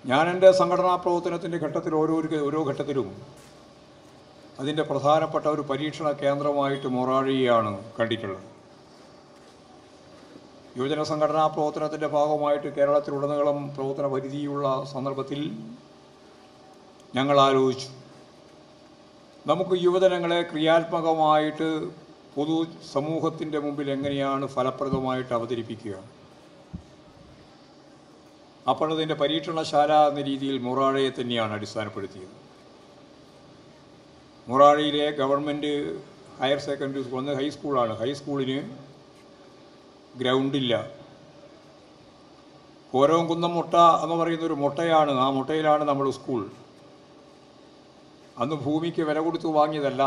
ഞാൻ എൻ്റെ സംഘടനാ പ്രവർത്തനത്തിൻ്റെ ഘട്ടത്തിൽ ഓരോ ഓരോ ഘട്ടത്തിലും അതിൻ്റെ പ്രധാനപ്പെട്ട ഒരു പരീക്ഷണ കേന്ദ്രമായിട്ട് മൊറാഴിയാണ് കണ്ടിട്ടുള്ളത് യുവജന സംഘടനാ പ്രവർത്തനത്തിൻ്റെ ഭാഗമായിട്ട് കേരളത്തിലുടനീളം പ്രവർത്തന പരിധിയുള്ള സന്ദർഭത്തിൽ ഞങ്ങൾ ആലോചിച്ചു നമുക്ക് യുവജനങ്ങളെ ക്രിയാത്മകമായിട്ട് പൊതു സമൂഹത്തിൻ്റെ മുമ്പിൽ എങ്ങനെയാണ് ഫലപ്രദമായിട്ട് അവതരിപ്പിക്കുക അപ്പോഴതിൻ്റെ പരീക്ഷണശാല എന്ന രീതിയിൽ മൊറാഴയെ തന്നെയാണ് അടിസ്ഥാനപ്പെടുത്തിയത് മൊറാഴയിലെ ഗവൺമെൻറ് ഹയർ സെക്കൻഡറി സ്കൂൾ ഒന്ന് ഹൈസ്കൂളാണ് ഹൈസ്കൂളിന് ഗ്രൗണ്ടില്ല കോരവംകുന്നം മുട്ട എന്ന് പറയുന്ന ഒരു മുട്ടയാണ് ആ മുട്ടയിലാണ് നമ്മൾ സ്കൂൾ അന്ന് ഭൂമിക്ക് വില കൊടുത്ത് വാങ്ങിയതല്ല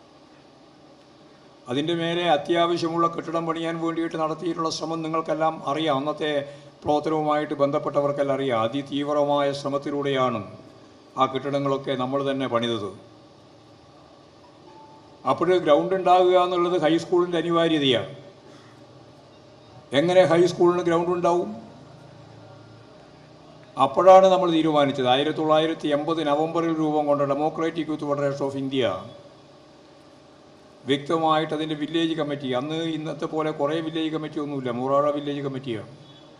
അതിൻ്റെ മേലെ അത്യാവശ്യമുള്ള കെട്ടിടം പണിയാൻ വേണ്ടിയിട്ട് നടത്തിയിട്ടുള്ള ശ്രമം നിങ്ങൾക്കെല്ലാം അറിയാം അന്നത്തെ പ്രവർത്തനവുമായിട്ട് ബന്ധപ്പെട്ടവർക്കെല്ലാം അറിയാം അതിതീവ്രമായ ശ്രമത്തിലൂടെയാണ് ആ കെട്ടിടങ്ങളൊക്കെ നമ്മൾ തന്നെ പണിതത് അപ്പോൾ ഗ്രൗണ്ട് ഉണ്ടാകുക എന്നുള്ളത് ഹൈസ്കൂളിൻ്റെ അനിവാര്യതയാണ് എങ്ങനെ ഹൈസ്കൂളിന് ഗ്രൗണ്ട് ഉണ്ടാവും അപ്പോഴാണ് നമ്മൾ തീരുമാനിച്ചത് ആയിരത്തി തൊള്ളായിരത്തി എൺപത് നവംബറിൽ രൂപം കൊണ്ട Democratic Youth Federation of India വ്യക്തമായിട്ട് അതിൻ്റെ വില്ലേജ് കമ്മിറ്റി അന്ന് ഇന്നത്തെ പോലെ കുറേ വില്ലേജ് കമ്മിറ്റി ഒന്നുമില്ല മൂറാഴ വില്ലേജ് കമ്മിറ്റിയാണ്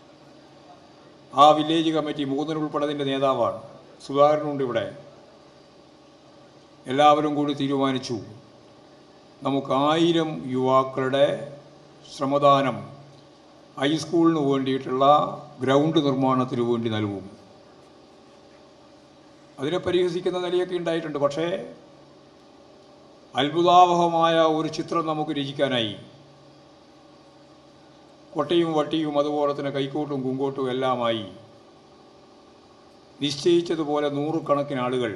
ആ വില്ലേജ് കമ്മിറ്റി മൂന്നിനുൾപ്പെടെ അതിൻ്റെ നേതാവാണ് സുധാകരനുണ്ട് ഇവിടെ എല്ലാവരും കൂടി തീരുമാനിച്ചു നമുക്ക് ആയിരം യുവാക്കളുടെ ശ്രമദാനം ഹൈസ്കൂളിന് വേണ്ടിയിട്ടുള്ള ഗ്രൗണ്ട് നിർമ്മാണത്തിന് വേണ്ടി നൽകും അതിനെ പരിഹസിക്കുന്ന നിലയൊക്കെ ഉണ്ടായിട്ടുണ്ട് പക്ഷേ അത്ഭുതാവഹമായ ഒരു ചിത്രം നമുക്ക് രചിക്കാനായി കൊട്ടയും വട്ടിയും അതുപോലെ തന്നെ കൈക്കോട്ടും കുങ്കോട്ടും എല്ലാമായി നിശ്ചയിച്ചതുപോലെ നൂറുകണക്കിന് ആളുകൾ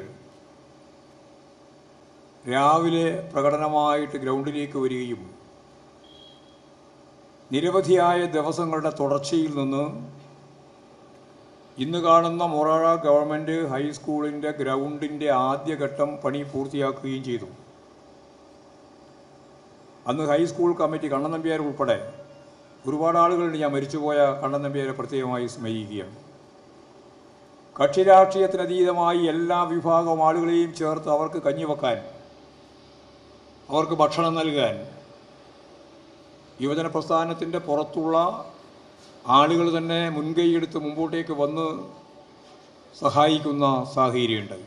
രാവിലെ പ്രകടനമായിട്ട് ഗ്രൗണ്ടിലേക്ക് വരികയും നിരവധിയായ ദിവസങ്ങളുടെ തുടർച്ചയിൽ നിന്ന് ഇന്ന് കാണുന്ന മൊറാഴ ഗവൺമെൻറ് ഹൈസ്കൂളിൻ്റെ ഗ്രൗണ്ടിൻ്റെ ആദ്യഘട്ടം പണി പൂർത്തിയാക്കുകയും ചെയ്തു അന്ന് ഹൈസ്കൂൾ കമ്മിറ്റി കണ്ണൻ നമ്പ്യാർ ഉൾപ്പെടെ ഒരുപാട് ആളുകളുണ്ട് ഞാൻ മരിച്ചുപോയ കണ്ണൻ നമ്പ്യാരെ പ്രത്യേകമായി സ്മരിക്കുകയാണ് കക്ഷി രാഷ്ട്രീയത്തിനതീതമായി എല്ലാ വിഭാഗം ആളുകളെയും ചേർത്ത് അവർക്ക് കഞ്ഞി വെക്കാൻ അവർക്ക് ഭക്ഷണം നൽകാൻ യുവജന പ്രസ്ഥാനത്തിൻ്റെ പുറത്തുള്ള ആളുകൾ തന്നെ മുൻകൈയെടുത്ത് മുമ്പോട്ടേക്ക് വന്ന് സഹായിക്കുന്ന സാഹചര്യമുണ്ടായി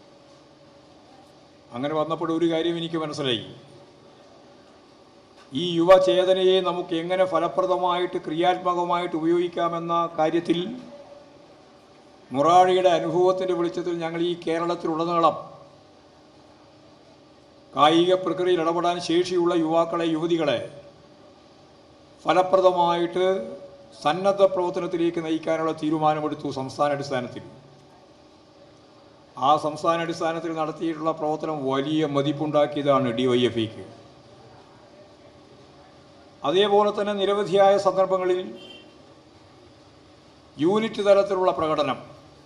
അങ്ങനെ വന്നപ്പോൾ ഒരു കാര്യം എനിക്ക് മനസ്സിലായി ഈ യുവചേതനയെ നമുക്ക് എങ്ങനെ ഫലപ്രദമായിട്ട് ക്രിയാത്മകമായിട്ട് ഉപയോഗിക്കാമെന്ന കാര്യത്തിൽ മുറാഴിയുടെ അനുഭവത്തിൻ്റെ വെളിച്ചത്തിൽ ഞങ്ങൾ ഈ കേരളത്തിലുടനീളം കായിക പ്രക്രിയയിൽ ഇടപെടാൻ ശേഷിയുള്ള യുവാക്കളെ യുവതികളെ ഫലപ്രദമായിട്ട് സന്നദ്ധ പ്രവർത്തനത്തിലേക്ക് നയിക്കാനുള്ള തീരുമാനമെടുത്തു സംസ്ഥാന അടിസ്ഥാനത്തിൽ ആ സംസ്ഥാന അടിസ്ഥാനത്തിൽ നടത്തിയിട്ടുള്ള പ്രവർത്തനം വലിയ മതിപ്പുണ്ടാക്കിയതാണ് ഡി വൈ എഫ് ഇക്ക് അതേപോലെ തന്നെ നിരവധിയായ സന്ദർഭങ്ങളിൽ യൂണിറ്റ് തലത്തിലുള്ള പ്രകടനം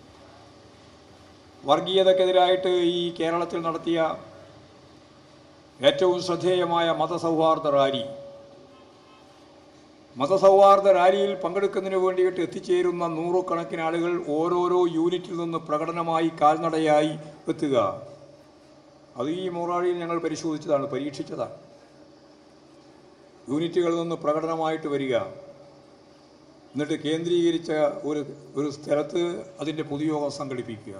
വർഗീയതക്കെതിരായിട്ട് ഈ കേരളത്തിൽ നടത്തിയ ഏറ്റവും ശ്രദ്ധേയമായ മതസൗഹാർദ്ദ റാലി മതസൗഹാർദ്ദ റാലിയിൽ പങ്കെടുക്കുന്നതിന് വേണ്ടിയിട്ട് എത്തിച്ചേരുന്ന നൂറുകണക്കിന് ആളുകൾ ഓരോരോ യൂണിറ്റിൽ നിന്ന് പ്രകടനമായി കാൽനടയായി എത്തുക അത് ഈ മോറാളിയിൽ ഞങ്ങൾ പരിശോധിച്ചതാണ് പരീക്ഷിച്ചതാണ് യൂണിറ്റുകളിൽ നിന്ന് പ്രകടനമായിട്ട് വരിക എന്നിട്ട് കേന്ദ്രീകരിച്ച ഒരു ഒരു സ്ഥലത്ത് അതിൻ്റെ പൊതുയോഗം സംഘടിപ്പിക്കുക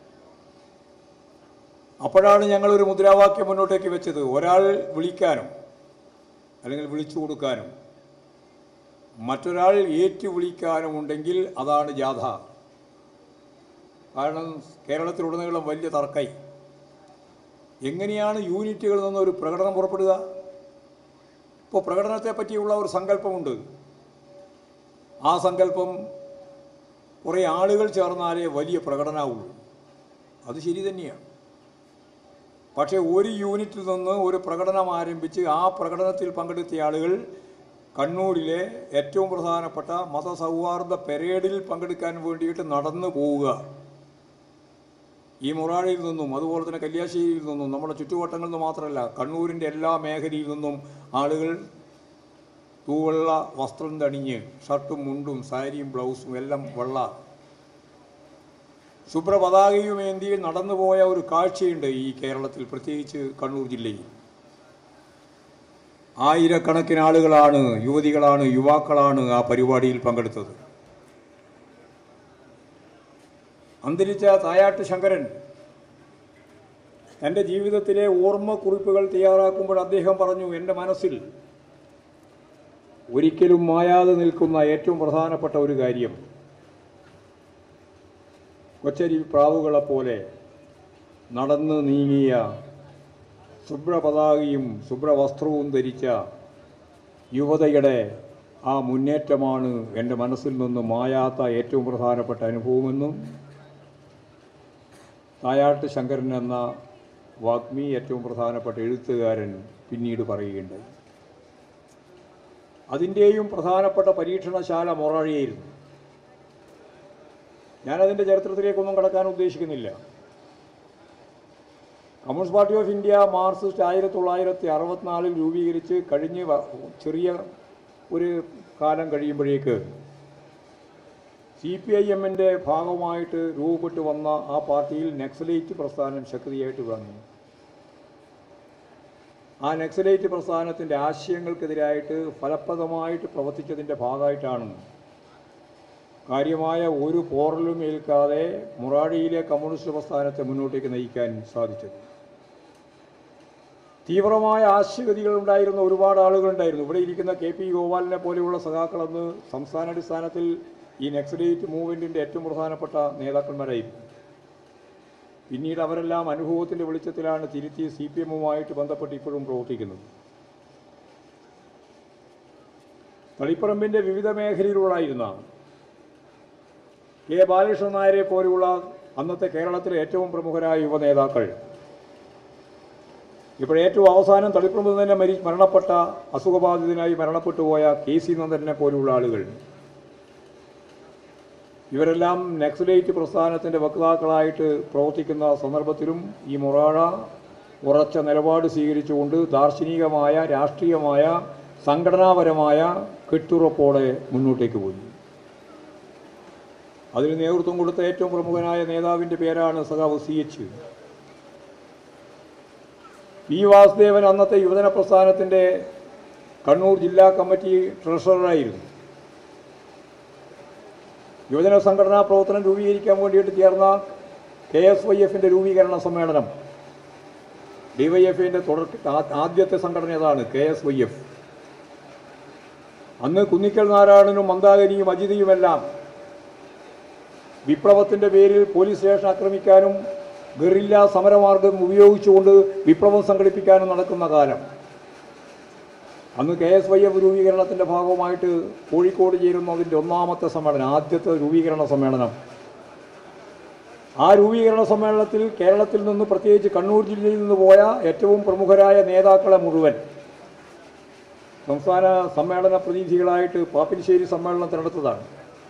അപ്പോഴാണ് ഞങ്ങൾ ഒരു മുദ്രാവാക്യം മുന്നോട്ടേക്ക് വെച്ചത് ഒരാൾ വിളിക്കാനും അല്ലെങ്കിൽ വിളിച്ചു കൊടുക്കാനും മറ്റൊരാൾ ഏറ്റു വിളിക്കാനും ഉണ്ടെങ്കിൽ അതാണ് ജാഥ കാരണം കേരളത്തിലുടനീളം വലിയ തർക്കായി എങ്ങനെയാണ് യൂണിറ്റുകളിൽ നിന്ന് ഒരു പ്രകടനം പുറപ്പെടുക ഇപ്പോൾ പ്രകടനത്തെ പറ്റിയുള്ള ഒരു സങ്കല്പമുണ്ട് ആ സങ്കല്പം കുറേ ആളുകൾ ചേർന്നാലേ വലിയ പ്രകടനമാവുള്ളൂ അത് ശരി തന്നെയാണ് പക്ഷേ ഒരു യൂണിറ്റിൽ നിന്ന് ഒരു പ്രകടനം ആരംഭിച്ച് ആ പ്രകടനത്തിൽ പങ്കെടുത്ത ആളുകൾ കണ്ണൂരിലെ ഏറ്റവും പ്രധാനപ്പെട്ട മതസൗഹാർദ്ദ പെരേഡിൽ പങ്കെടുക്കാൻ വേണ്ടിയിട്ട് നടന്നു പോവുക ഈ മുറാഴിയിൽ നിന്നും അതുപോലെ തന്നെ കല്യാശ്ശേരിയിൽ നിന്നും നമ്മുടെ ചുറ്റുവട്ടങ്ങളിൽ നിന്ന് മാത്രമല്ല കണ്ണൂരിൻ്റെ എല്ലാ മേഖലയിൽ നിന്നും ആളുകൾ തൂവെള്ള വസ്ത്രം തണിഞ്ഞ് ഷർട്ടും മുണ്ടും സാരിയും ബ്ലൗസും എല്ലാം വെള്ള ശുഭ്രപതാകയുമേന്തി നടന്നുപോയ ഒരു കാഴ്ചയുണ്ട് ഈ കേരളത്തിൽ പ്രത്യേകിച്ച് കണ്ണൂർ ജില്ലയിൽ ആയിരക്കണക്കിന് ആളുകളാണ് യുവതികളാണ് യുവാക്കളാണ് ആ പരിപാടിയിൽ പങ്കെടുത്തത് അന്തരിച്ച തായാട്ട് ശങ്കരൻ തൻ്റെ ജീവിതത്തിലെ ഓർമ്മക്കുറിപ്പുകൾ തയ്യാറാക്കുമ്പോൾ അദ്ദേഹം പറഞ്ഞു എൻ്റെ മനസ്സിൽ ഒരിക്കലും മായാതെ നിൽക്കുന്ന ഏറ്റവും പ്രധാനപ്പെട്ട ഒരു കാര്യം കൊച്ചരി പ്രാവുകളെപ്പോലെ നടന്ന് നീങ്ങിയ ശുഭ്രപതാകയും ശുഭ്രവസ്ത്രവും ധരിച്ച യുവതയുടെ ആ മുന്നേറ്റമാണ് എൻ്റെ മനസ്സിൽ നിന്ന് മായാത്ത ഏറ്റവും പ്രധാനപ്പെട്ട അനുഭവമെന്നും തായാട്ട് ശങ്കരൻ എന്ന വാഗ്മി ഏറ്റവും പ്രധാനപ്പെട്ട എഴുത്തുകാരൻ പിന്നീട് പറയുകയുണ്ടായി അതിൻ്റെയും പ്രധാനപ്പെട്ട പരീക്ഷണശാല മൊറാഴിയായിരുന്നു ഞാനതിൻ്റെ ചരിത്രത്തിലേക്കൊന്നും കടക്കാൻ ഉദ്ദേശിക്കുന്നില്ല Communist party of India Marxist ആയിരത്തി തൊള്ളായിരത്തി അറുപത്തിനാലിൽ രൂപീകരിച്ച് കഴിഞ്ഞ് വ- ചെറിയ ഒരു കാലം കഴിയുമ്പോഴേക്ക് സി പി ഐ എമ്മിൻ്റെ ഭാഗമായിട്ട് രൂപപ്പെട്ടു വന്ന ആ പാർട്ടിയിൽ നക്സലൈറ്റ് പ്രസ്ഥാനം ശക്തിയായിട്ട് വന്നു ആ നക്സലൈറ്റ് പ്രസ്ഥാനത്തിൻ്റെ ആശയങ്ങൾക്കെതിരായിട്ട് ഫലപ്രദമായിട്ട് പ്രവർത്തിച്ചതിൻ്റെ ഭാഗമായിട്ടാണ് കാര്യമായ ഒരു പോറലും ഏൽക്കാതെ മുറാടിയിലെ കമ്മ്യൂണിസ്റ്റ് പ്രസ്ഥാനത്തെ മുന്നോട്ടേക്ക് നയിക്കാൻ സാധിച്ചത് തീവ്രമായ ആശയഗതികൾ ഉണ്ടായിരുന്ന ഒരുപാട് ആളുകളുണ്ടായിരുന്നു ഇവിടെ ഇരിക്കുന്ന കെ പി ഗോപാലിനെ പോലെയുള്ള സഖാക്കളന്ന് സംസ്ഥാനാടിസ്ഥാനത്തിൽ ഈ നക്സലൈറ്റ് മൂവ്മെൻറ്റിൻ്റെ ഏറ്റവും പ്രധാനപ്പെട്ട നേതാക്കന്മാരായിരുന്നു പിന്നീട് അവരെല്ലാം അനുഭവത്തിൻ്റെ വെളിച്ചത്തിലാണ് തിരുത്തി സി പി എമ്മുമായിട്ട് ബന്ധപ്പെട്ട് ഇപ്പോഴും പ്രവർത്തിക്കുന്നത് തളിപ്പറമ്പിൻ്റെ വിവിധ മേഖലയിലുള്ളായിരുന്ന കെ ബാലകൃഷ്ണൻ നായരെ പോലെയുള്ള അന്നത്തെ കേരളത്തിലെ ഏറ്റവും പ്രമുഖരായ യുവ നേതാക്കൾ ഇപ്പോൾ ഏറ്റവും അവസാനം തളിപ്പറമ്പ് തന്നെ മരി മരണപ്പെട്ട അസുഖബാധിതനായി മരണപ്പെട്ടു പോയ കെ സി നന്ദനെ പോലെയുള്ള ആളുകൾ ഇവരെല്ലാം നക്സലൈറ്റ് പ്രസ്ഥാനത്തിൻ്റെ വക്താക്കളായിട്ട് പ്രവർത്തിക്കുന്ന സന്ദർഭത്തിലും ഈ മൊറാഴ ഉറച്ച നിലപാട് സ്വീകരിച്ചുകൊണ്ട് ദാർശനികമായ രാഷ്ട്രീയമായ സംഘടനാപരമായ കെട്ടുറപ്പോടെ മുന്നോട്ടേക്ക് പോയി അതിന് നേതൃത്വം കൊടുത്ത ഏറ്റവും പ്രമുഖനായ നേതാവിൻ്റെ പേരാണ് സഖാവ് സി എച്ച് പി വാസുദേവൻ അന്നത്തെ യുവജന പ്രസ്ഥാനത്തിൻ്റെ കണ്ണൂർ ജില്ലാ കമ്മിറ്റി ട്രഷററായിരുന്നു യുവജന സംഘടനാ പ്രവർത്തനം രൂപീകരിക്കാൻ വേണ്ടിയിട്ട് ചേർന്ന കെ എസ് വൈ എഫിൻ്റെ രൂപീകരണ സമ്മേളനം ഡി വൈ എഫിൻ്റെ തുടർ ആ- ആദ്യത്തെ സംഘടന ഏതാണ് കെ എസ് വൈ എഫ് അന്ന് കുന്നിക്കൽ നാരായണനും മന്ദാകിനിയും അജിതയുമെല്ലാം വിപ്ലവത്തിൻ്റെ പേരിൽ പോലീസ് സ്റ്റേഷൻ ആക്രമിക്കാനും ഗറില്ല സമരമാർഗം ഉപയോഗിച്ചുകൊണ്ട് വിപ്ലവം സംഘടിപ്പിക്കാനും നടക്കുന്ന കാലം അന്ന് കെ എസ് വൈ എഫ് രൂപീകരണത്തിൻ്റെ ഭാഗമായിട്ട് കോഴിക്കോട് ചേരുന്നതിൻ്റെ ഒന്നാമത്തെ സമ്മേളനം ആദ്യത്തെ രൂപീകരണ സമ്മേളനം ആ രൂപീകരണ സമ്മേളനത്തിൽ കേരളത്തിൽ നിന്ന് പ്രത്യേകിച്ച് കണ്ണൂർ ജില്ലയിൽ നിന്ന് പോയ ഏറ്റവും പ്രമുഖരായ നേതാക്കളെ മുഴുവൻ സംസ്ഥാന സമ്മേളന പ്രതിനിധികളായിട്ട് പാപ്പിനിശ്ശേരി സമ്മേളനം തിരഞ്ഞെടുത്തതാണ്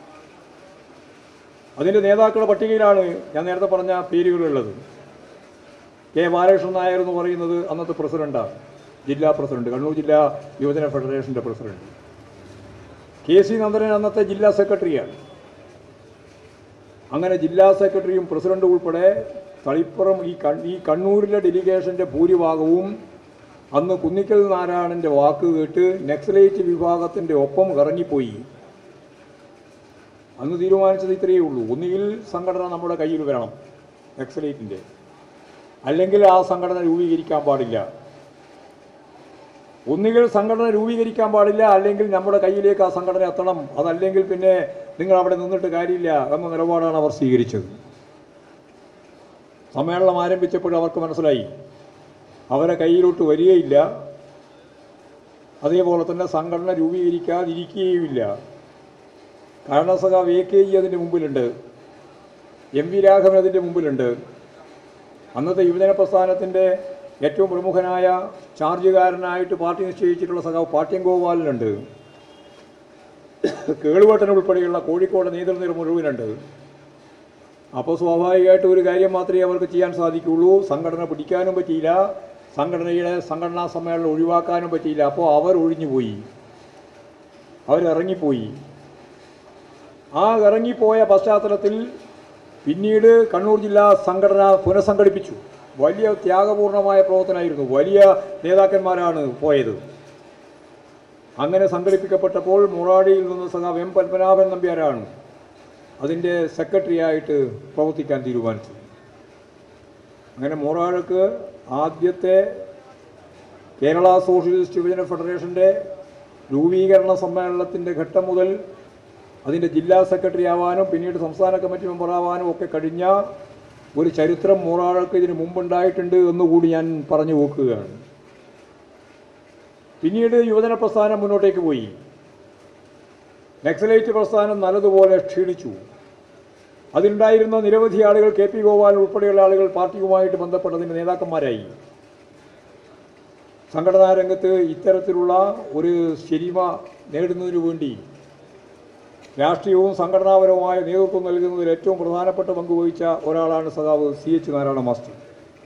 അതിൻ്റെ നേതാക്കളുടെ പട്ടികയിലാണ് ഞാൻ നേരത്തെ പറഞ്ഞ പേരുകളുള്ളത് കെ ബാലകൃഷ്ണൻ നായർ എന്ന് പറയുന്നത് അന്നത്തെ പ്രസിഡന്റാണ് ജില്ലാ പ്രസിഡന്റ് കണ്ണൂർ ജില്ലാ യുവജന ഫെഡറേഷൻ്റെ പ്രസിഡന്റ് കെ സി നന്ദനൻ അന്നത്തെ ജില്ലാ സെക്രട്ടറിയാണ് അങ്ങനെ ജില്ലാ സെക്രട്ടറിയും പ്രസിഡന്റും ഉൾപ്പെടെ തളിപ്പുറം ഈ കൺ ഈ കണ്ണൂരിലെ ഡെലിഗേഷൻ്റെ ഭൂരിഭാഗവും അന്ന് കുന്നിക്കൽ നാരായണൻ്റെ വാക്ക് കേട്ട് നക്സലൈറ്റ് വിഭാഗത്തിൻ്റെ ഒപ്പം ഇറങ്ങിപ്പോയി അന്ന് തീരുമാനിച്ചത് ഇത്രയേ ഉള്ളൂ ഒന്നുകിൽ സംഘടന നമ്മുടെ കയ്യിൽ വരണം നക്സലൈറ്റിൻ്റെ അല്ലെങ്കിൽ ആ സംഘടന രൂപീകരിക്കാൻ പാടില്ല ഒന്നുകിൽ സംഘടന രൂപീകരിക്കാൻ പാടില്ല അല്ലെങ്കിൽ നമ്മുടെ കയ്യിലേക്ക് ആ സംഘടന എത്തണം അതല്ലെങ്കിൽ പിന്നെ നിങ്ങൾ അവിടെ നിന്നിട്ട് കാര്യമില്ല എന്ന നിലപാടാണ് അവർ സ്വീകരിച്ചത് സമ്മേളനം ആരംഭിച്ചപ്പോൾ അവർക്ക് മനസ്സിലായി അവരെ കയ്യിലോട്ട് വരികയില്ല അതേപോലെ തന്നെ സംഘടന രൂപീകരിക്കാതിരിക്കുകയുമില്ല കാരണം സഖാവ് എ കെ ജി അതിൻ്റെ മുമ്പിലുണ്ട് എം വി രാഘവൻ അതിൻ്റെ മുമ്പിലുണ്ട് അന്നത്തെ യുവജന പ്രസ്ഥാനത്തിൻ്റെ ഏറ്റവും പ്രമുഖനായ ചാർജുകാരനായിട്ട് പാർട്ടി നിശ്ചയിച്ചിട്ടുള്ള സഖാവ് പാട്യം ഗോപാലനുണ്ട് കേളുവട്ടൻ ഉൾപ്പെടെയുള്ള കോഴിക്കോട് നേതൃനിര മുഴുവനുണ്ട് അപ്പോൾ സ്വാഭാവികമായിട്ട് ഒരു കാര്യം മാത്രമേ അവർക്ക് ചെയ്യാൻ സാധിക്കുള്ളൂ സംഘടന പിടിക്കാനും പറ്റിയില്ല സംഘടനയുടെ സംഘടനാ സമ്മേളനം ഒഴിവാക്കാനും പറ്റിയില്ല അപ്പോൾ അവർ ഒഴിഞ്ഞുപോയി അവരിറങ്ങിപ്പോയി ആ ഇറങ്ങിപ്പോയ പശ്ചാത്തലത്തിൽ പിന്നീട് കണ്ണൂർ ജില്ലാ സംഘടന പുനഃസംഘടിപ്പിച്ചു വലിയ ത്യാഗപൂർണമായ പ്രവർത്തനമായിരുന്നു വലിയ നേതാക്കന്മാരാണ് പോയത് അങ്ങനെ സംഘടിപ്പിക്കപ്പെട്ടപ്പോൾ മൊറാടിയിൽ നിന്ന് സഖാവ് എം പത്മനാഭൻ നമ്പ്യാരാണ് അതിൻ്റെ സെക്രട്ടറിയായിട്ട് പ്രവർത്തിക്കാൻ തീരുമാനിച്ചു അങ്ങനെ മൊറാഴക്ക് ആദ്യത്തെ കേരള സോഷ്യലിസ്റ്റ് യുവജന ഫെഡറേഷൻ്റെ രൂപീകരണ സമ്മേളനത്തിൻ്റെ ഘട്ടം മുതൽ അതിൻ്റെ ജില്ലാ സെക്രട്ടറി ആവാനും പിന്നീട് സംസ്ഥാന കമ്മിറ്റി മെമ്പറാവാനും ഒക്കെ കഴിഞ്ഞ ഒരു ചരിത്രം മൂറാഴക്ക് ഇതിന് മുമ്പുണ്ടായിട്ടുണ്ട് എന്നുകൂടി ഞാൻ പറഞ്ഞു നോക്കുകയാണ് പിന്നീട് യുവജന പ്രസ്ഥാനം മുന്നോട്ടേക്ക് പോയി നക്സലൈറ്റ് പ്രസ്ഥാനം നല്ലതുപോലെ ക്ഷീണിച്ചു അതിലുണ്ടായിരുന്ന നിരവധി ആളുകൾ കെ പി ഗോപാൽ ഉൾപ്പെടെയുള്ള ആളുകൾ പാർട്ടിയുമായിട്ട് ബന്ധപ്പെട്ടതിൻ്റെ നേതാക്കന്മാരായി സംഘടനാ രംഗത്ത് ഇത്തരത്തിലുള്ള ഒരു ശരിമ നേടുന്നതിനു വേണ്ടി രാഷ്ട്രീയവും സംഘടനാപരവുമായ നേതൃത്വം നൽകുന്നതിൽ ഏറ്റവും പ്രധാനപ്പെട്ട പങ്ക് വഹിച്ച ഒരാളാണ് സഖാവ് സി എച്ച് നാരായണ മാസ്റ്റർ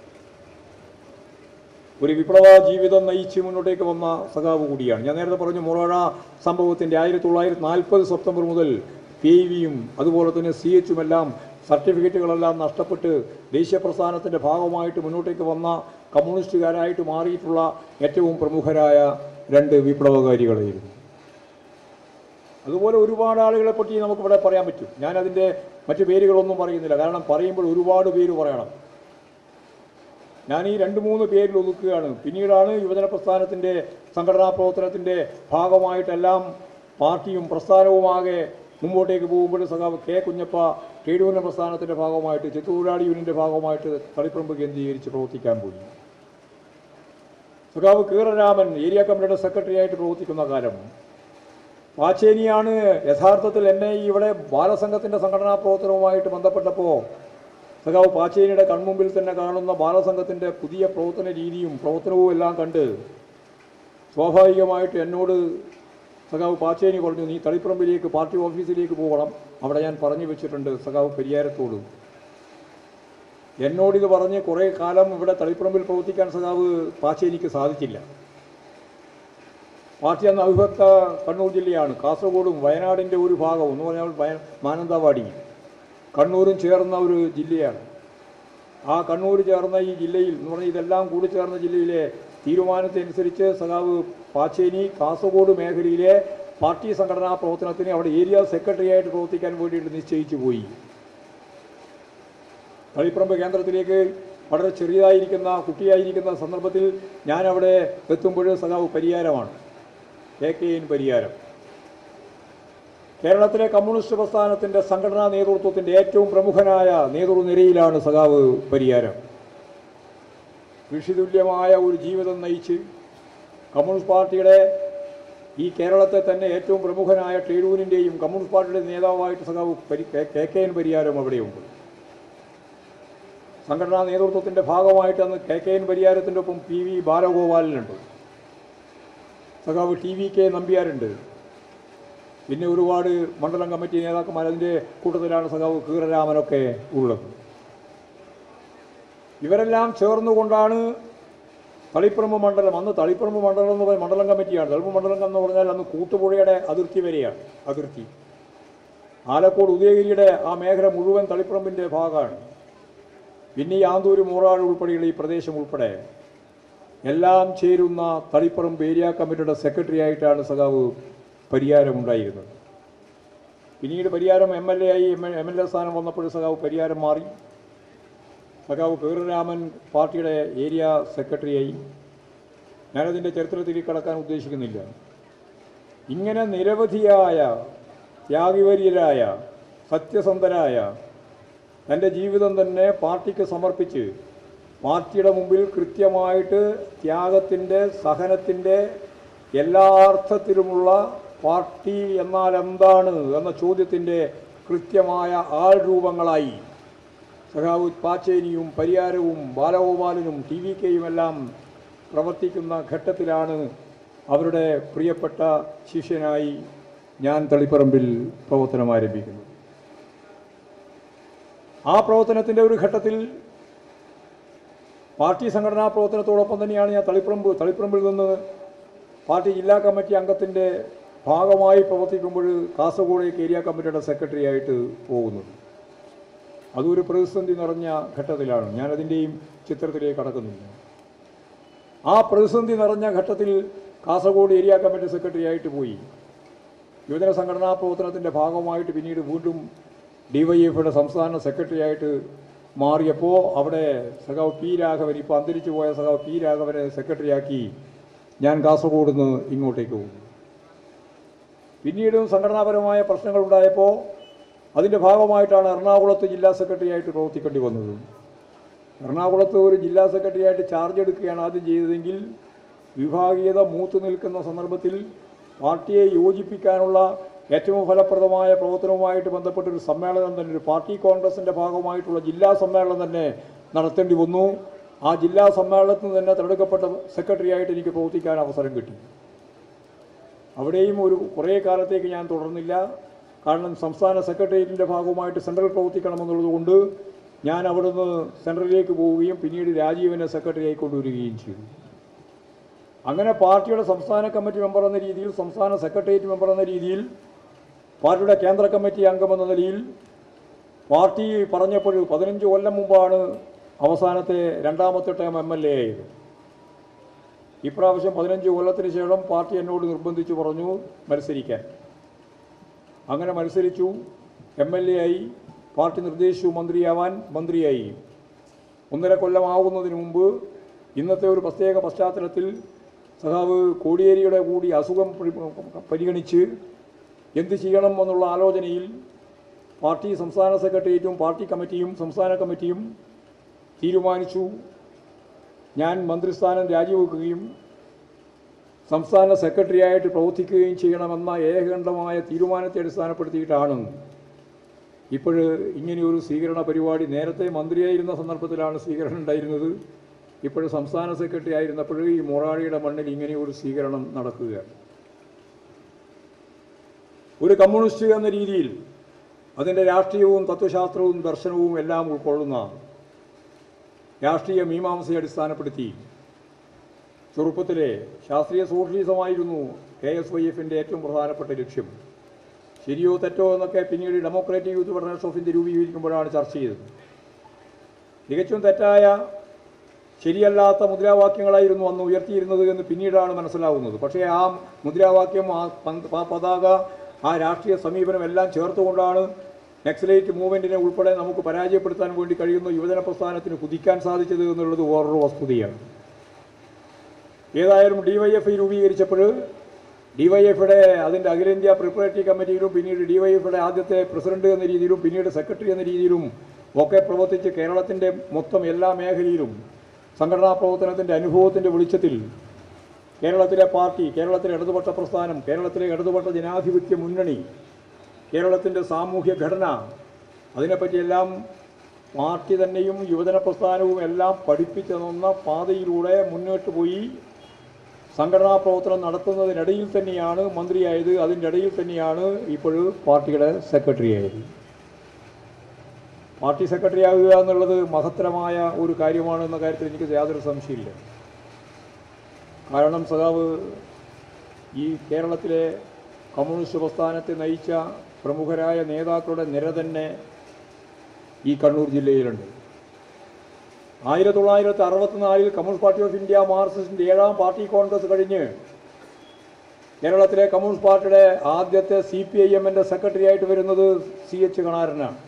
ഒരു വിപ്ലവ ജീവിതം നയിച്ച് മുന്നോട്ടേക്ക് വന്ന സഖാവ് കൂടിയാണ് ഞാൻ നേരത്തെ പറഞ്ഞു മൊറോഴ സംഭവത്തിൻ്റെ ആയിരത്തി തൊള്ളായിരത്തി നാൽപ്പത് സെപ്റ്റംബർ മുതൽ പി വിയും അതുപോലെ തന്നെ സി എച്ചും എല്ലാം സർട്ടിഫിക്കറ്റുകളെല്ലാം നഷ്ടപ്പെട്ട് ദേശീയ പ്രസ്ഥാനത്തിൻ്റെ ഭാഗമായിട്ട് മുന്നോട്ടേക്ക് വന്ന കമ്മ്യൂണിസ്റ്റുകാരായിട്ട് മാറിയിട്ടുള്ള ഏറ്റവും പ്രമുഖരായ രണ്ട് വിപ്ലവകാരികളായിരുന്നു അതുപോലെ ഒരുപാട് ആളുകളെ പറ്റി നമുക്കിവിടെ പറയാൻ പറ്റും ഞാനതിൻ്റെ മറ്റു പേരുകളൊന്നും പറയുന്നില്ല കാരണം പറയുമ്പോൾ ഒരുപാട് പേര് പറയണം ഞാൻ ഈ രണ്ട് മൂന്ന് പേരിൽ ഒതുക്കുകയാണ് പിന്നീടാണ് യുവജന പ്രസ്ഥാനത്തിൻ്റെ സംഘടനാ പ്രവർത്തനത്തിൻ്റെ ഭാഗമായിട്ടെല്ലാം പാർട്ടിയും പ്രസ്ഥാനവുമാകെ മുമ്പോട്ടേക്ക് പോകുമ്പോൾ സഖാവ് കെ കുഞ്ഞപ്പ ട്രേഡ് യൂണിയൻ പ്രസ്ഥാനത്തിൻ്റെ ഭാഗമായിട്ട് ചിത്തൂരാടി യൂണിയൻ്റെ ഭാഗമായിട്ട് തളിപ്പറമ്പ് കേന്ദ്രീകരിച്ച് പ്രവർത്തിക്കാൻ പോയി സഖാവ് കീറരാമൻ ഏരിയ കമ്മിറ്റിയുടെ സെക്രട്ടറി ആയിട്ട് പ്രവർത്തിക്കുന്ന കാലം പാച്ചേനിയാണ് യഥാർത്ഥത്തിൽ എന്നെ ഈ ഇവിടെ ബാലസംഘത്തിൻ്റെ സംഘടനാ പ്രവർത്തനവുമായിട്ട് ബന്ധപ്പെട്ടപ്പോൾ സഖാവ് പാച്ചേനിയുടെ കൺമുമ്പിൽ തന്നെ കാണുന്ന ബാലസംഘത്തിൻ്റെ പുതിയ പ്രവർത്തന രീതിയും പ്രവർത്തനവും എല്ലാം കണ്ട് സ്വാഭാവികമായിട്ട് എന്നോട് സഖാവ് പാച്ചേനി പറഞ്ഞു നീ തളിപ്പറമ്പിലേക്ക് പാർട്ടി ഓഫീസിലേക്ക് പോകണം അവിടെ ഞാൻ പറഞ്ഞു വെച്ചിട്ടുണ്ട് സഖാവ് പെരിയാരത്തോട് എന്നോടിത് പറഞ്ഞ് കുറേ കാലം ഇവിടെ തളിപ്പറമ്പിൽ പ്രവർത്തിക്കാൻ സഖാവ് പാച്ചേനിക്ക് സാധിച്ചില്ല പാർട്ടി അന്ന് അവിഭക്ത കണ്ണൂർ ജില്ലയാണ് കാസർഗോഡും വയനാടിൻ്റെ ഒരു ഭാഗം എന്ന് പറഞ്ഞാൽ വയ മാനന്തവാടി കണ്ണൂരും ചേർന്ന ഒരു ജില്ലയാണ് ആ കണ്ണൂർ ചേർന്ന ഈ ജില്ലയിൽ എന്ന് പറഞ്ഞാൽ ഇതെല്ലാം കൂടി ചേർന്ന ജില്ലയിലെ തീരുമാനത്തിനനുസരിച്ച് സഖാവ് പാച്ചേനി കാസർഗോഡ് മേഖലയിലെ പാർട്ടി സംഘടനാ പ്രവർത്തനത്തിന് അവിടെ ഏരിയ സെക്രട്ടറി ആയിട്ട് പ്രവർത്തിക്കാൻ വേണ്ടിയിട്ട് നിശ്ചയിച്ചു പോയി തളിപ്പറമ്പ് കേന്ദ്രത്തിലേക്ക് വളരെ ചെറിയതായിരിക്കുന്ന കുട്ടിയായിരിക്കുന്ന സന്ദർഭത്തിൽ ഞാൻ അവിടെ എത്തുമ്പോൾ സഖാവ് പരിഹാരമാണ് കെ കെ എൻ പരിഹാരം കേരളത്തിലെ കമ്മ്യൂണിസ്റ്റ് പ്രസ്ഥാനത്തിൻ്റെ സംഘടനാ നേതൃത്വത്തിൻ്റെ ഏറ്റവും പ്രമുഖനായ നേതൃനിരയിലാണ് സഖാവ് പരിഹാരം ഋഷിതുല്യമായ ഒരു ജീവിതം നയിച്ച് കമ്മ്യൂണിസ്റ്റ് പാർട്ടിയുടെ ഈ കേരളത്തെ തന്നെ ഏറ്റവും പ്രമുഖനായ ട്രേഡ് യൂണിയൻ്റെയും കമ്മ്യൂണിസ്റ്റ് പാർട്ടിയുടെ നേതാവായിട്ട് സഖാവ് പരി കെ- കെ കെ എൻ പരിഹാരം അവിടെയുണ്ട് സംഘടനാ നേതൃത്വത്തിൻ്റെ ഭാഗമായിട്ട് അന്ന് കെ കെ എൻ പരിഹാരത്തിൻ്റെ ഒപ്പം പി വി ബാലഗോപാലനുണ്ട് സഖാവ് ടി വി കെ നമ്പ്യാരുണ്ട് പിന്നെ ഒരുപാട് മണ്ഡലം കമ്മിറ്റി നേതാക്കന്മാർ അതിൻ്റെ കൂട്ടത്തിലാണ് സഖാവ് കീറരാമനൊക്കെ ഉള്ളത് ഇവരെല്ലാം ചേർന്നുകൊണ്ടാണ് തളിപ്പറമ്പ് മണ്ഡലം അന്ന് തളിപ്പറമ്പ് മണ്ഡലം എന്ന് പറയുന്നത് മണ്ഡലം കമ്മിറ്റിയാണ് തളിപ്പറമ്പ് മണ്ഡലം എന്ന് പറഞ്ഞാൽ അന്ന് കൂട്ടുപുഴയുടെ അതിർത്തി വരെയാണ് അതിർത്തി ആലക്കോട് ഉദയഗിരിയുടെ ആ മേഖല മുഴുവൻ തളിപ്പറമ്പിൻ്റെ ഭാഗമാണ് പിന്നെ ഈ ആന്തൂര് മൂറാട് ഉൾപ്പെടെയുള്ള ഈ പ്രദേശം ഉൾപ്പെടെ എല്ലാം ചേരുന്ന തളിപ്പറമ്പ് ഏരിയ കമ്മിറ്റിയുടെ സെക്രട്ടറി ആയിട്ടാണ് സഖാവ് പരിഹാരമുണ്ടായിരുന്നത് പിന്നീട് പരിഹാരം എം എൽ എ ആയി എം എം എൽ എ സ്ഥാനം വന്നപ്പോൾ സഖാവ് പരിഹാരം മാറി സഖാവ് കീറരാമൻ പാർട്ടിയുടെ ഏരിയ സെക്രട്ടറിയായി ഞാനതിൻ്റെ ചരിത്രത്തിലേക്ക് കടക്കാൻ ഉദ്ദേശിക്കുന്നില്ല ഇങ്ങനെ നിരവധിയായ ത്യാഗിവര്യരായ സത്യസന്ധരായ തൻ്റെ ജീവിതം തന്നെ പാർട്ടിക്ക് സമർപ്പിച്ച് പാർട്ടിയുടെ മുമ്പിൽ കൃത്യമായിട്ട് ത്യാഗത്തിൻ്റെ സഹനത്തിൻ്റെ എല്ലാ അർത്ഥത്തിലുമുള്ള പാർട്ടി എന്നാൽ എന്താണ് എന്ന ചോദ്യത്തിൻ്റെ കൃത്യമായ ആൾ രൂപങ്ങളായി സഖാവ് പാച്ചേനിയും പരിയാരവും ബാലഗോപാലനും ടി വി കെയും എല്ലാം പ്രവർത്തിക്കുന്ന ഘട്ടത്തിലാണ് അവരുടെ പ്രിയപ്പെട്ട ശിഷ്യനായി ഞാൻ തളിപ്പറമ്പിൽ പ്രവർത്തനം ആരംഭിക്കുന്നത് ആ പ്രവർത്തനത്തിൻ്റെ ഒരു ഘട്ടത്തിൽ പാർട്ടി സംഘടനാ പ്രവർത്തനത്തോടൊപ്പം തന്നെയാണ് ഞാൻ തളിപ്പറമ്പ് തളിപ്പറമ്പിൽ നിന്ന് പാർട്ടി ജില്ലാ കമ്മിറ്റി അംഗത്തിൻ്റെ ഭാഗമായി പ്രവർത്തിക്കുമ്പോൾ കാസർഗോഡേക്ക് ഏരിയ കമ്മിറ്റിയുടെ സെക്രട്ടറി ആയിട്ട് പോകുന്നത് അതൊരു പ്രതിസന്ധി നിറഞ്ഞ ഘട്ടത്തിലാണ് ഞാനതിൻ്റെയും ചിത്രത്തിലേക്ക് കടക്കുന്നില്ല ആ പ്രതിസന്ധി നിറഞ്ഞ ഘട്ടത്തിൽ കാസർഗോഡ് ഏരിയ കമ്മിറ്റി സെക്രട്ടറി ആയിട്ട് പോയി യുവജന സംഘടനാ പ്രവർത്തനത്തിൻ്റെ ഭാഗമായിട്ട് പിന്നീട് വീണ്ടും ഡിവൈഎഫിയുടെ സംസ്ഥാന സെക്രട്ടറി ആയിട്ട് മാറിയപ്പോൾ അവിടെ സഖാവ് പി രാഘവൻ ഇപ്പോൾ അന്തരിച്ചു പോയ സഖാവ് പി രാഘവനെ സെക്രട്ടറിയാക്കി ഞാൻ കാസർഗോഡ് നിന്ന് ഇങ്ങോട്ടേക്ക് പോകും പിന്നീടും സംഘടനാപരമായ പ്രശ്നങ്ങൾ ഉണ്ടായപ്പോൾ അതിൻ്റെ ഭാഗമായിട്ടാണ് എറണാകുളത്ത് ജില്ലാ സെക്രട്ടറി ആയിട്ട് പ്രവർത്തിക്കേണ്ടി വന്നത് എറണാകുളത്ത് ഒരു ജില്ലാ സെക്രട്ടറി ആയിട്ട് ചാർജ് എടുക്കുകയാണ് ആദ്യം ചെയ്തതെങ്കിൽ വിഭാഗീയത മൂത്തു നിൽക്കുന്ന സന്ദർഭത്തിൽ പാർട്ടിയെ യോജിപ്പിക്കാനുള്ള ഏറ്റവും ഫലപ്രദമായ പ്രവർത്തനവുമായിട്ട് ബന്ധപ്പെട്ടൊരു സമ്മേളനം തന്നെ ഒരു പാർട്ടി കോൺഗ്രസിൻ്റെ ഭാഗമായിട്ടുള്ള ജില്ലാ സമ്മേളനം തന്നെ നടത്തേണ്ടി വന്നു ആ ജില്ലാ സമ്മേളനത്തിൽ നിന്ന് തന്നെ തിരഞ്ഞെടുക്കപ്പെട്ട സെക്രട്ടറി ആയിട്ട് എനിക്ക് പ്രവർത്തിക്കാൻ അവസരം കിട്ടി അവിടെയും ഒരു കുറേ കാലത്തേക്ക് ഞാൻ തുടർന്നില്ല കാരണം സംസ്ഥാന സെക്രട്ടേറിയറ്റിൻ്റെ ഭാഗമായിട്ട് സെൻട്രൽ പ്രവർത്തിക്കണമെന്നുള്ളതുകൊണ്ട് ഞാൻ അവിടുന്ന് സെൻട്രലിലേക്ക് പോവുകയും പിന്നീട് രാജീവിനെ സെക്രട്ടറി ആയി കൊണ്ടുവരികയും ചെയ്തു അങ്ങനെ പാർട്ടിയുടെ സംസ്ഥാന കമ്മിറ്റി മെമ്പർ എന്ന രീതിയിൽ സംസ്ഥാന സെക്രട്ടേറിയറ്റ് മെമ്പർ എന്ന രീതിയിൽ പാർട്ടിയുടെ കേന്ദ്ര കമ്മിറ്റി അംഗമെന്ന നിലയിൽ പാർട്ടി പറഞ്ഞപ്പോൾ പതിനഞ്ച് കൊല്ലം മുമ്പാണ് അവസാനത്തെ രണ്ടാമത്തെ ടേം എം എൽ എ ആയത് ഇപ്രാവശ്യം പതിനഞ്ച് കൊല്ലത്തിന് ശേഷം പാർട്ടി എന്നോട് നിർബന്ധിച്ചു പറഞ്ഞു മത്സരിക്കാൻ അങ്ങനെ മത്സരിച്ചു എം എൽ എ ആയി പാർട്ടി നിർദ്ദേശിച്ചു മന്ത്രിയാവാൻ മന്ത്രിയായി ഒന്നര കൊല്ലമാവുന്നതിന് മുമ്പ് ഇന്നത്തെ ഒരു പ്രത്യേക പശ്ചാത്തലത്തിൽ സഖാവ് കോടിയേരിയുടെ കൂടി അസുഖം പരി- പരിഗണിച്ച് എന്ത് ചെയ്യണം എന്നുള്ള ആലോചനയിൽ പാർട്ടി സംസ്ഥാന സെക്രട്ടേറിയറ്റും പാർട്ടി കമ്മിറ്റിയും സംസ്ഥാന കമ്മിറ്റിയും തീരുമാനിച്ചു ഞാൻ മന്ത്രിസ്ഥാനം രാജിവെക്കുകയും സംസ്ഥാന സെക്രട്ടറിയായിട്ട് പ്രവർത്തിക്കുകയും ചെയ്യണമെന്ന ഏകകണ്ഠമായ തീരുമാനത്തെ അടിസ്ഥാനപ്പെടുത്തിയിട്ടാണ് ഇപ്പോൾ ഇങ്ങനെയൊരു സ്വീകരണ പരിപാടി നേരത്തെ മന്ത്രിയായിരുന്ന സന്ദർഭത്തിലാണ് സ്വീകരണം ഉണ്ടായിരുന്നത് ഇപ്പോൾ സംസ്ഥാന സെക്രട്ടറി ആയിരുന്നപ്പോൾ ഈ മൊറാളിയുടെ മണ്ണിൽ ഇങ്ങനെയൊരു സ്വീകരണം നടക്കുകയാണ് ഒരു കമ്മ്യൂണിസ്റ്റ് എന്ന രീതിയിൽ അതിൻ്റെ രാഷ്ട്രീയവും തത്വശാസ്ത്രവും ദർശനവും എല്ലാം ഉൾക്കൊള്ളുന്ന രാഷ്ട്രീയ മീമാംസയെ അടിസ്ഥാനപ്പെടുത്തി ചെറുപ്പത്തിലെ ശാസ്ത്രീയ സോഷ്യലിസമായിരുന്നു കെ എസ് വൈ എഫിൻ്റെ ഏറ്റവും പ്രധാനപ്പെട്ട ലക്ഷ്യം ശരിയോ തെറ്റോ എന്നൊക്കെ പിന്നീട് Democratic Youth Federation of India രൂപീകരിക്കുമ്പോഴാണ് ചർച്ച ചെയ്തത് തികച്ചും തെറ്റായ ശരിയല്ലാത്ത മുദ്രാവാക്യങ്ങളായിരുന്നു അന്ന് ഉയർത്തിയിരുന്നത് എന്ന് പിന്നീടാണ് മനസ്സിലാവുന്നത് പക്ഷേ ആ മുദ്രാവാക്യം ആ പന്ത്- ആ പതാക ആ രാഷ്ട്രീയ സമീപനം എല്ലാം ചേർത്തുകൊണ്ടാണ് നക്സലൈറ്റ് മൂവ്മെൻറ്റിനെ ഉൾപ്പെടെ നമുക്ക് പരാജയപ്പെടുത്താൻ വേണ്ടി കഴിയുന്ന യുവജന പ്രസ്ഥാനത്തിന് കുതിക്കാൻ സാധിച്ചത് എന്നുള്ളത് വേറൊരു വസ്തുതയാണ് ഏതായാലും ഡിവൈഎഫ്ഐ രൂപീകരിച്ചപ്പോൾ ഡിവൈഎഫിയുടെ അതിൻ്റെ അഖിലേന്ത്യാ പ്രിപ്പറേറ്ററി കമ്മിറ്റിയിലും പിന്നീട് ഡിവൈഎഫിയുടെ ആദ്യത്തെ പ്രസിഡന്റ് എന്ന രീതിയിലും പിന്നീട് സെക്രട്ടറി എന്ന രീതിയിലും ഒക്കെ പ്രവർത്തിച്ച് കേരളത്തിൻ്റെ മൊത്തം എല്ലാ മേഖലയിലും സംഘടനാ പ്രവർത്തനത്തിൻ്റെ അനുഭവത്തിൻ്റെ വെളിച്ചത്തിൽ കേരളത്തിലെ പാർട്ടി കേരളത്തിലെ ഇടതുപക്ഷ പ്രസ്ഥാനം കേരളത്തിലെ ഇടതുപക്ഷ ജനാധിപത്യ മുന്നണി കേരളത്തിൻ്റെ സാമൂഹ്യ ഘടന അതിനെപ്പറ്റിയെല്ലാം പാർട്ടി തന്നെയും യുവജന പ്രസ്ഥാനവും എല്ലാം പഠിപ്പിച്ചു തന്ന പാതയിലൂടെ മുന്നോട്ട് പോയി സംഘടനാ പ്രവർത്തനം നടത്തുന്നതിനിടയിൽ തന്നെയാണ് മന്ത്രിയായത് അതിൻ്റെ ഇടയിൽ തന്നെയാണ് ഇപ്പോൾ പാർട്ടിയുടെ സെക്രട്ടറി ആയത് പാർട്ടി സെക്രട്ടറി ആകുക എന്നുള്ളത് മഹത്തരമായ ഒരു കാര്യമാണ് എന്ന കാര്യത്തിൽ എനിക്ക് യാതൊരു സംശയമില്ല കാരണം സഖാവ് ഈ കേരളത്തിലെ കമ്മ്യൂണിസ്റ്റ് പ്രസ്ഥാനത്തെ നയിച്ച പ്രമുഖരായ നേതാക്കളുടെ നിര തന്നെ ഈ കണ്ണൂർ ജില്ലയിലുണ്ട് ആയിരത്തി തൊള്ളായിരത്തി അറുപത്തിനാലിൽ കമ്മ്യൂണിസ്റ്റ് പാർട്ടി ഓഫ് ഇന്ത്യ മാർക്സിസ്റ്റിൻ്റെ ഏഴാം പാർട്ടി കോൺഗ്രസ് കഴിഞ്ഞ് കേരളത്തിലെ കമ്മ്യൂണിസ്റ്റ് പാർട്ടിയുടെ ആദ്യത്തെ സി പി ഐ എമ്മിൻ്റെ സെക്രട്ടറി ആയിട്ട് വരുന്നത് സി എച്ച് കണാരനാണ്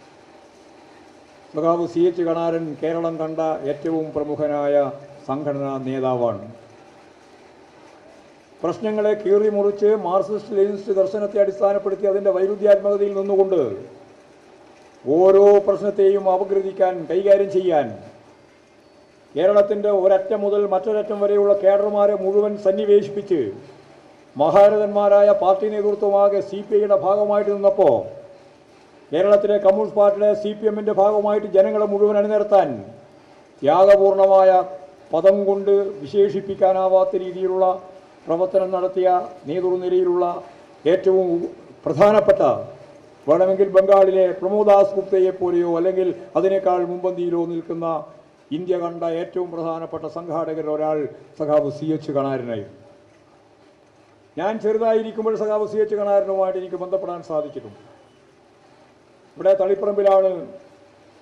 സഖാവ് സി എച്ച് കണാരൻ കേരളം കണ്ട ഏറ്റവും പ്രമുഖനായ സംഘടനാ നേതാവാണ് പ്രശ്നങ്ങളെ കീറി മുറിച്ച് മാർക്സിസ്റ്റ് ലെനിനിസ്റ്റ് ദർശനത്തെ അടിസ്ഥാനപ്പെടുത്തി അതിൻ്റെ വൈരുദ്ധ്യാത്മകതയിൽ നിന്നുകൊണ്ട് ഓരോ പ്രശ്നത്തെയും അപഗ്രഥിക്കാൻ കൈകാര്യം ചെയ്യാൻ കേരളത്തിൻ്റെ ഒരറ്റം മുതൽ മറ്റൊരറ്റം വരെയുള്ള കേഡർമാരെ മുഴുവൻ സന്നിവേശിപ്പിച്ച് മഹാരഥന്മാരായ പാർട്ടി നേതൃത്വമാകെ സി പി ഐയുടെ ഭാഗമായിട്ട് നിന്നപ്പോൾ കേരളത്തിലെ കമ്മ്യൂണിസ്റ്റ് പാർട്ടിയുടെ സി പി എമ്മിൻ്റെ ഭാഗമായിട്ട് ജനങ്ങളെ മുഴുവൻ അണിനിരത്താൻ ത്യാഗപൂർണമായ പദം കൊണ്ട് വിശേഷിപ്പിക്കാനാവാത്ത രീതിയിലുള്ള പ്രവർത്തനം നടത്തിയ നേതൃനിരയിലുള്ള ഏറ്റവും പ്രധാനപ്പെട്ട വേണമെങ്കിൽ ബംഗാളിലെ പ്രമോദാസ് ഗുപ്തയെ പോലെയോ അല്ലെങ്കിൽ അതിനേക്കാൾ മുമ്പന്തിയിലോ നിൽക്കുന്ന ഇന്ത്യ കണ്ട ഏറ്റവും പ്രധാനപ്പെട്ട സംഘാടകരിൽ ഒരാൾ സഖാവ് സി എച്ച് കണാരനായിരുന്നു ഞാൻ ചെറുതായിരിക്കുമ്പോൾ സഖാവ് സി എച്ച് കണാരനുമായിട്ട് എനിക്ക് ബന്ധപ്പെടാൻ സാധിച്ചിട്ടുണ്ട് ഇവിടെ തളിപ്പറമ്പിലാണ്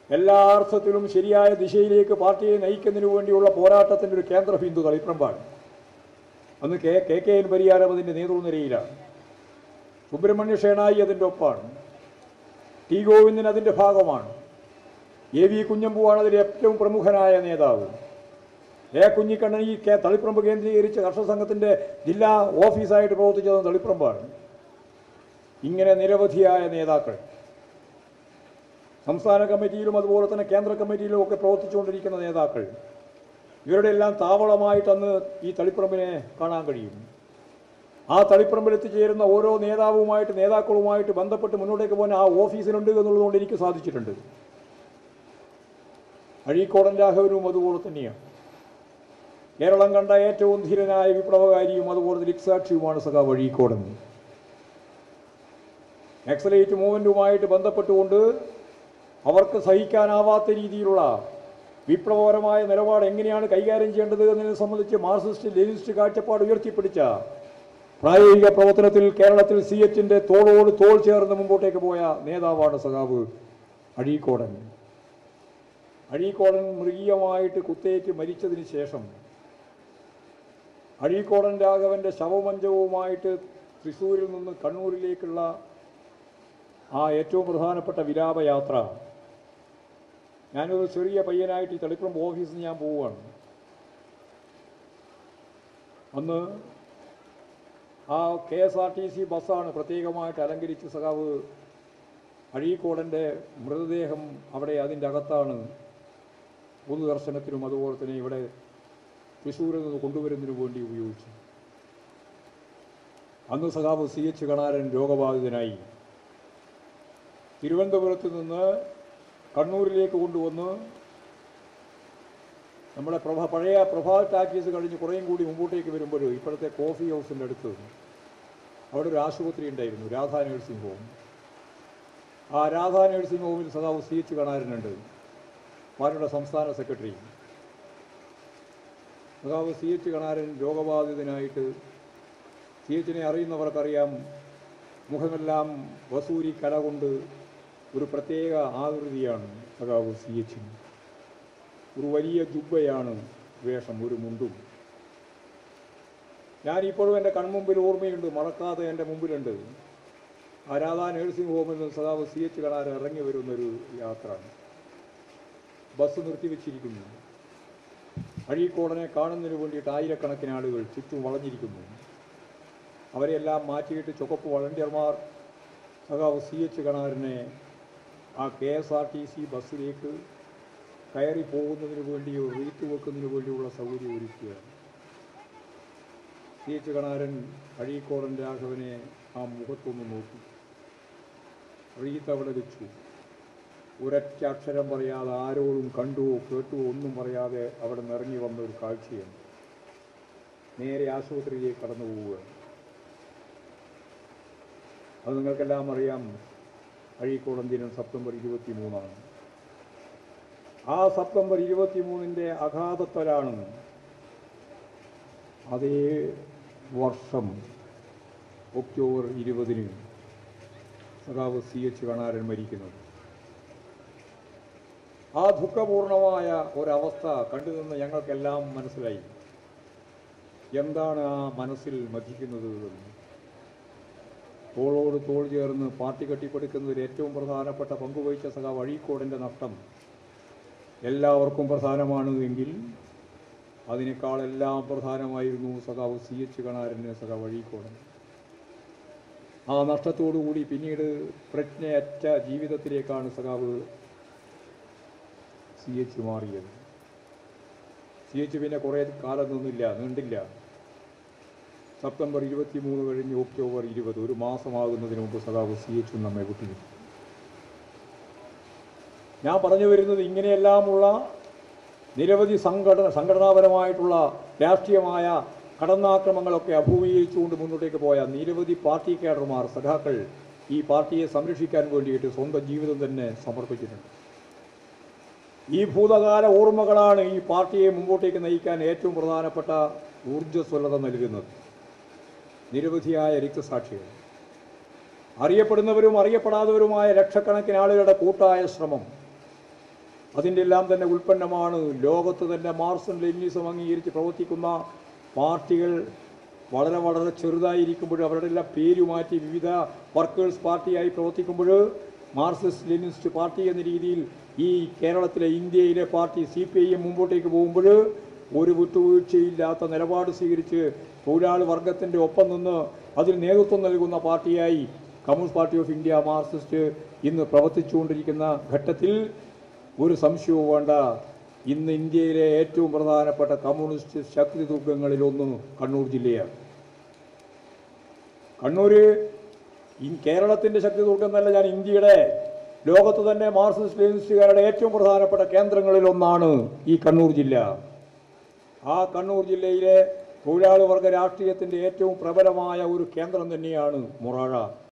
എല്ലാ അർത്ഥത്തിലും ശരിയായ ദിശയിലേക്ക് പാർട്ടിയെ നയിക്കുന്നതിനു വേണ്ടിയുള്ള പോരാട്ടത്തിൻ്റെ ഒരു കേന്ദ്ര ബിന്ദു തളിപ്രമ്പാണ് അന്ന് K K K N Pariyaram അതിൻ്റെ നേതൃനിരയിലാണ് സുബ്രഹ്മണ്യ ഷേണായി അതിൻ്റെ ഒപ്പാണ് ടി ഗോവിന്ദൻ അതിൻ്റെ ഭാഗമാണ് എ വി കുഞ്ഞമ്പുവാണ് അതിൽ ഏറ്റവും പ്രമുഖനായ നേതാവ് എ കുഞ്ഞിക്കണ്ണൻ ഈ കേ തളിപ്പറമ്പ് കേന്ദ്രീകരിച്ച് കർഷക സംഘത്തിൻ്റെ ജില്ലാ ഓഫീസായിട്ട് പ്രവർത്തിച്ചത് തളിപ്പറമ്പാണ് ഇങ്ങനെ നിരവധിയായ നേതാക്കൾ സംസ്ഥാന കമ്മിറ്റിയിലും അതുപോലെ തന്നെ കേന്ദ്ര കമ്മിറ്റിയിലും ഒക്കെ പ്രവർത്തിച്ചുകൊണ്ടിരിക്കുന്ന നേതാക്കൾ ഇവരുടെ എല്ലാം താവളമായിട്ട് അന്ന് ഈ തളിപ്പറമ്പിനെ കാണാൻ കഴിയും ആ തളിപ്പറമ്പിൽ എത്തിച്ചേരുന്ന ഓരോ നേതാവുമായിട്ട് നേതാക്കളുമായിട്ട് ബന്ധപ്പെട്ട് മുന്നോട്ടേക്ക് പോകാൻ ആ ഓഫീസിലുണ്ട് എന്നുള്ളതുകൊണ്ട് എനിക്ക് സാധിച്ചിട്ടുണ്ട് അഴീക്കോടൻ രാഘവനും അതുപോലെ തന്നെയാണ് കേരളം കണ്ട ഏറ്റവും ധീരനായ വിപ്ലവകാരിയും അതുപോലെ ദിക്സാക്ഷിയുമാണ് സഖാവ് അഴീക്കോടൻ നക്സലേറ്റ് മൂവ്മെൻറ്റുമായിട്ട് ബന്ധപ്പെട്ടുകൊണ്ട് അവർക്ക് സഹിക്കാനാവാത്ത രീതിയിലുള്ള വിപ്ലവപരമായ നിലപാട് എങ്ങനെയാണ് കൈകാര്യം ചെയ്യേണ്ടത് എന്നതിനെ സംബന്ധിച്ച് മാർക്സിസ്റ്റ് ലെനിസ്റ്റ് കാഴ്ചപ്പാട് ഉയർത്തിപ്പിടിച്ച പ്രായോഗിക പ്രവർത്തനത്തിൽ കേരളത്തിൽ സി എച്ചിൻ്റെ തോളോട് തോൾ ചേർന്ന് മുമ്പോട്ടേക്ക് പോയ നേതാവാണ് സഖാവ് അഴീക്കോടൻ അഴീക്കോടൻ മൃഗീയമായിട്ട് കുത്തേറ്റ് മരിച്ചതിന് ശേഷം അഴീക്കോടൻ രാഘവന്റെ ശവമഞ്ചവുമായിട്ട് തൃശ്ശൂരിൽ നിന്ന് കണ്ണൂരിലേക്കുള്ള ആ ഏറ്റവും പ്രധാനപ്പെട്ട വിലാപയാത്ര ഞാനൊരു ചെറിയ പയ്യനായിട്ട് ഈ തളിപ്പറമ്പ് ഓഫീസിൽ ഞാൻ പോവുകയാണ് അന്ന് ആ K S R T C ബസ്സാണ് പ്രത്യേകമായിട്ട് അലങ്കരിച്ച് സഖാവ് അഴീക്കോടൻ്റെ മൃതദേഹം അവിടെ അതിൻ്റെ അകത്താണ് പൊതുദർശനത്തിനും അതുപോലെ തന്നെ ഇവിടെ തൃശ്ശൂരിൽ നിന്ന് കൊണ്ടുവരുന്നതിനു വേണ്ടി ഉപയോഗിച്ചു അന്ന് സഖാവ് സി എച്ച് കണാരൻ രോഗബാധിതനായി തിരുവനന്തപുരത്ത് നിന്ന് കണ്ണൂരിലേക്ക് കൊണ്ടുവന്ന് നമ്മുടെ പ്രഭ പഴയ പ്രഭാത് ടാക്കീസ് കഴിഞ്ഞ് കുറേയും കൂടി മുമ്പോട്ടേക്ക് വരുമ്പോൾ ഇപ്പോഴത്തെ കോഫി ഹൗസിൻ്റെ അടുത്ത് അവിടെ ഒരു ആശുപത്രി ഉണ്ടായിരുന്നു രാധാ നഴ്സിംഗ് ഹോം ആ രാധാ നഴ്സിംഗ് ഹോമിൽ സഖാവ് സി എച്ച് കണാരനുണ്ട് പാർട്ടിയുടെ സംസ്ഥാന സെക്രട്ടറി സഖാവ് സി എച്ച് കണാരൻ രോഗബാധിതനായിട്ട് സി എച്ചിനെ അറിയുന്നവർക്കറിയാം മുഖമെല്ലാം വസൂരി കല കൊണ്ട് ഒരു പ്രത്യേക ആകൃതിയാണ് സഖാവ് സി എച്ചിന് ഒരു വലിയ ജുബ്ബയാണ് വേഷം ഒരു മുണ്ടും ഞാനിപ്പോഴും എൻ്റെ കൺമുമ്പിൽ ഓർമ്മയുണ്ട് മറക്കാതെ എൻ്റെ മുമ്പിലുണ്ട് ആ രാധാ നഴ്സിംഗ് ഹോമിൽ നിന്ന് സഖാവ് സി എച്ച് കണാരൻ ഇറങ്ങി വരുന്നൊരു യാത്ര ബസ് നിർത്തിവെച്ചിരിക്കുന്നു അഴീക്കോടനെ കാണുന്നതിന് വേണ്ടിയിട്ട് ആയിരക്കണക്കിന് ആളുകൾ ചുറ്റും വളഞ്ഞിരിക്കുന്നു അവരെല്ലാം മാറ്റിയിട്ട് ചുവപ്പ് വളണ്ടിയർമാർ സഖാവ് സി എച്ച് കണാറിനെ ആ K S R T C ബസ്സിലേക്ക് കയറി പോകുന്നതിന് വേണ്ടിയോ റീത്ത് വെക്കുന്നതിന് വേണ്ടിയുള്ള സൗകര്യം ഒരുക്കുകയാണ് സി എച്ച് കണാരൻ അഴീക്കോടൻ രാഘവനെ ആ മുഖത്തൊന്ന് നോക്കി റീത്ത് അവിടെ വെച്ചു ഒരൊറ്റ അക്ഷരം പറയാതെ ആരോടും കണ്ടുവോ കേട്ടുവോ ഒന്നും പറയാതെ അവിടെ നിറങ്ങി വന്ന ഒരു കാഴ്ചയാണ് നേരെ ആശുപത്രിയിലേക്ക് കടന്നു പോവുകയാണ് അത് നിങ്ങൾക്കെല്ലാം അറിയാം അഴീക്കോടൻ ദിനം സെപ്റ്റംബർ ഇരുപത്തി മൂന്നാണ് ആ സെപ്റ്റംബർ ഇരുപത്തി മൂന്നിൻ്റെ അഗാധത്വരാണ് അതേ വർഷം ഒക്ടോബർ ഇരുപതിന് സഖാവ് സി എച്ച് കണാരൻ മരിക്കുന്നത് ആ ദുഃഖപൂർണമായ ഒരവസ്ഥ കണ്ടുനിന്ന് ഞങ്ങൾക്കെല്ലാം മനസ്സിലായി എന്താണ് ആ മനസ്സിൽ മതിക്കുന്നത് എന്ന് തോളോട് തോൾ ചേർന്ന് പാർട്ടി കെട്ടിപ്പടുക്കുന്നതിൽ ഏറ്റവും പ്രധാനപ്പെട്ട പങ്കുവഹിച്ച സഖാവ് അഴീക്കോടിൻ്റെ നഷ്ടം എല്ലാവർക്കും പ്രധാനമാണ് എങ്കിൽ അതിനേക്കാളെല്ലാം പ്രധാനമായിരുന്നു സഖാവ് സി എച്ച് കണാരന് സഖാവ് അഴീക്കോടൻ ആ നഷ്ടത്തോടുകൂടി പിന്നീട് പ്രജ്ഞയറ്റ ജീവിതത്തിലേക്കാണ് സഖാവ് സി എച്ച് മാറിയത് സി എച്ച് പിന്നെ കുറേ കാലം നിന്നില്ല നീണ്ടില്ല സെപ്റ്റംബർ ഇരുപത്തി മൂന്ന് കഴിഞ്ഞ് ഒക്ടോബർ ഇരുപത് ഒരു മാസമാകുന്നതിന് മുമ്പ് സഖാവ് സി എച്ച് നമ്മെ വിട്ടു ഞാൻ പറഞ്ഞു വരുന്നത് ഇങ്ങനെയെല്ലാമുള്ള നിരവധി സംഘടന സംഘടനാപരമായിട്ടുള്ള രാഷ്ട്രീയമായ കടന്നാക്രമങ്ങളൊക്കെ അഭിമുഖീകരിച്ചുകൊണ്ട് മുന്നോട്ടേക്ക് പോയ നിരവധി പാർട്ടി കേഡർമാർ സഖാക്കൾ ഈ പാർട്ടിയെ സംരക്ഷിക്കാൻ വേണ്ടിയിട്ട് സ്വന്തം ജീവിതം തന്നെ സമർപ്പിച്ചിട്ടുണ്ട് ഈ ഭൂതകാല ഓർമ്മകളാണ് ഈ പാർട്ടിയെ മുമ്പോട്ടേക്ക് നയിക്കാൻ ഏറ്റവും പ്രധാനപ്പെട്ട ഊർജ്ജസ്വലത നൽകുന്നത് നിരവധിയായ രക്തസാക്ഷികൾ അറിയപ്പെടുന്നവരും അറിയപ്പെടാത്തവരുമായ ലക്ഷക്കണക്കിന് ആളുകളുടെ കൂട്ടായ ശ്രമം അതിൻ്റെ എല്ലാം തന്നെ ഉൽപ്പന്നമാണ് ലോകത്ത് തന്നെ മാർക്സും ലെനിനിസം അംഗീകരിച്ച് പ്രവർത്തിക്കുന്ന പാർട്ടികൾ വളരെ വളരെ ചെറുതായിരിക്കുമ്പോൾ അവരുടെ എല്ലാം പേര് മാറ്റി വിവിധ വർക്കേഴ്സ് പാർട്ടിയായി പ്രവർത്തിക്കുമ്പോൾ മാർക്സിസ്റ്റ് ലെനിനിസ്റ്റ് പാർട്ടി എന്ന രീതിയിൽ ഈ കേരളത്തിലെ ഇന്ത്യയിലെ party C P I M മുമ്പോട്ടേക്ക് പോകുമ്പോൾ ഒരു വിട്ടുവീഴ്ചയില്ലാത്ത നിലപാട് സ്വീകരിച്ച് തൊഴിലാളി വർഗത്തിൻ്റെ ഒപ്പം നിന്ന് അതിൽ നേതൃത്വം നൽകുന്ന പാർട്ടിയായി communist party of India Marxist ഇന്ന് പ്രവർത്തിച്ചുകൊണ്ടിരിക്കുന്ന ഘട്ടത്തിൽ ഒരു സംശയവും വേണ്ട ഇന്ന് ഇന്ത്യയിലെ ഏറ്റവും പ്രധാനപ്പെട്ട കമ്മ്യൂണിസ്റ്റ് ശക്തി ദുർഗങ്ങളിലൊന്ന് കണ്ണൂർ ജില്ലയാണ് കണ്ണൂര് ഈ കേരളത്തിൻ്റെ ശക്തി ദുർഗം എന്നല്ല ഞാൻ ഇന്ത്യയുടെ ലോകത്ത് തന്നെ മാർക്സിസ്റ്റ് ലെനിനിസ്റ്റുകാരുടെ ഏറ്റവും പ്രധാനപ്പെട്ട കേന്ദ്രങ്ങളിലൊന്നാണ് ഈ കണ്ണൂർ ജില്ല ആ കണ്ണൂർ ജില്ലയിലെ തൊഴിലാളി വർഗ രാഷ്ട്രീയത്തിൻ്റെ ഏറ്റവും പ്രബലമായ ഒരു കേന്ദ്രം തന്നെയാണ് മൊറാഴ